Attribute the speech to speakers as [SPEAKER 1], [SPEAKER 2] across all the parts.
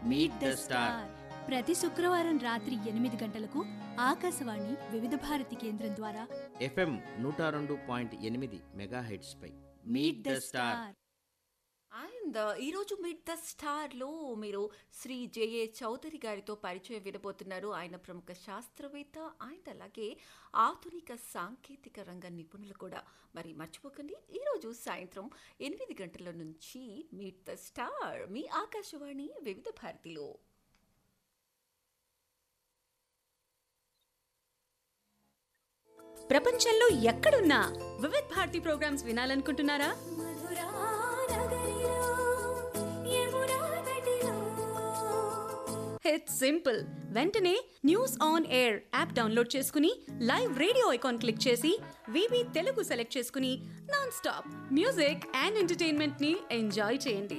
[SPEAKER 1] meet the star
[SPEAKER 2] ప్రతి శుక్రవారం రాత్రి ఎనిమిది గంటలకు ఆకాశవాణి వివిధ భారతి కేంద్రం ద్వారా
[SPEAKER 1] ఎఫ్ఎం నూట రెండు పాయింట్ ఎనిమిది మెగా హెడ్స్ పై
[SPEAKER 2] మీట్ ద స్టార్
[SPEAKER 3] అండ్ ఈరోజు మీట్ ద స్టార్లో మీరు శ్రీ జేఏ చౌదరి గారితో పరిచయం వినబోతున్నారు ఆయన ప్రముఖ శాస్త్రవేత్త అండ్ అలాగే ఆధునిక సాంకేతిక రంగ నిపుణులు కూడా మరి మర్చిపోకండి ఈరోజు సాయంత్రం ఎనిమిది గంటల నుంచి మీట్ ద స్టార్ మీ ఆకాశవాణి వివిధ భారతిలో
[SPEAKER 4] ప్రపంచంలో ఎక్కడున్నా వివిధ్ భారతి ప్రోగ్రామ్స్ వినాలనుకుంటున్నారా ఇట్స్ సింపుల్ వెంటనే news on air app download చేసుకుని లైవ్ రేడియో ఐకాన్ క్లిక్ చేసి వివి తెలుగు సెలెక్ట్ చేసుకుని non stop music and entertainment ని ఎంజాయ్ చేయండి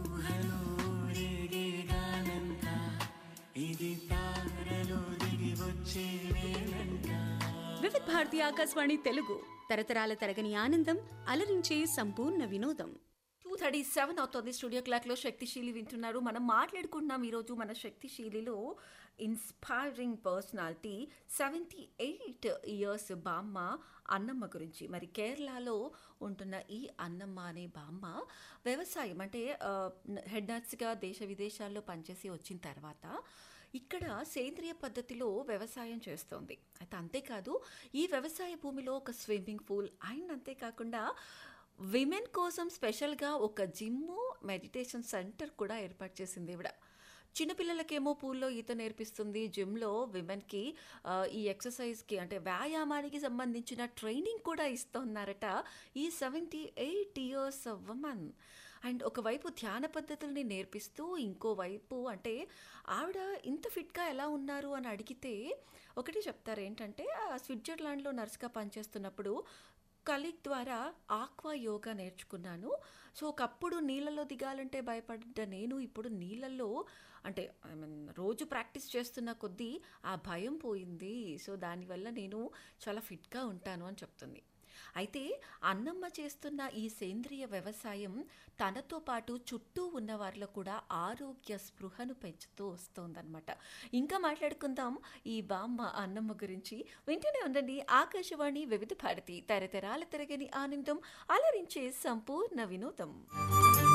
[SPEAKER 4] వివిధ్ భారతి ఆకాశవాణి తెలుగు తరతరాల తరగని ఆనందం అలరించే సంపూర్ణ వినోదం
[SPEAKER 3] టూ థర్టీ సెవెన్ అవుతుంది స్టూడియో క్లాక్లో శక్తిశీలి వింటున్నారు మనం మాట్లాడుకుంటున్నాం ఈరోజు మన శక్తిశీలిలో inspiring personality seventy eight years బామ్మ అన్నమ్మ గురించి మరి కేరళలో ఉంటున్న ఈ అన్నమ్మ అనే బామ్మ వ్యవసాయం అంటే హెడ్ నర్స్గా దేశ విదేశాల్లో పనిచేసి వచ్చిన తర్వాత ఇక్కడ సేంద్రియ పద్ధతిలో వ్యవసాయం చేస్తోంది అయితే అంతేకాదు ఈ వ్యవసాయ భూమిలో ఒక స్విమ్మింగ్ పూల్ అండ్ అంతేకాకుండా విమెన్ కోసం స్పెషల్గా ఒక జిమ్ మెడిటేషన్ సెంటర్ కూడా ఏర్పాటు చేసింది ఇవిడ చిన్నపిల్లలకేమో పూల్లో ఈత నేర్పిస్తుంది జిమ్లో విమెన్కి ఆ, ఈ ఎక్సర్సైజ్కి అంటే వ్యాయామానికి సంబంధించిన ట్రైనింగ్ కూడా ఇస్తున్నారట ఈ seventy eight years women and ఒకవైపు ధ్యాన పద్ధతుల్ని నేర్పిస్తూ ఇంకోవైపు అంటే ఆవిడ ఇంత ఫిట్గా ఎలా ఉన్నారు అని అడిగితే ఒకటి చెప్తారు ఏంటంటే ఆ స్విట్జర్లాండ్లో నర్స్గా పనిచేస్తున్నప్పుడు కలీగ్ ద్వారా ఆక్వా యోగా నేర్చుకున్నాను సో ఒకప్పుడు నీళ్ళలో దిగాలంటే భయపడ్డ నేను ఇప్పుడు నీళ్ళల్లో అంటే ఐ మీన్ రోజు ప్రాక్టీస్ చేస్తున్న కొద్దీ ఆ భయం పోయింది సో దానివల్ల నేను చాలా ఫిట్గా ఉంటాను అని చెప్తుంది అయితే అన్నమ్మ చేస్తున్న ఈ సేంద్రియ వ్యవసాయం తనతో పాటు చుట్టూ ఉన్న వారిలో కూడా ఆరోగ్య స్పృహను పెంచుతూ వస్తోందన్నమాట ఇంకా మాట్లాడుకుందాం ఈ బామ్మ అన్నమ్మ గురించి వింటూనే ఉండండి ఆకాశవాణి వివిధ భారతి తరతరాల తిరగని ఆనందం అలరించే సంపూర్ణ వినోదం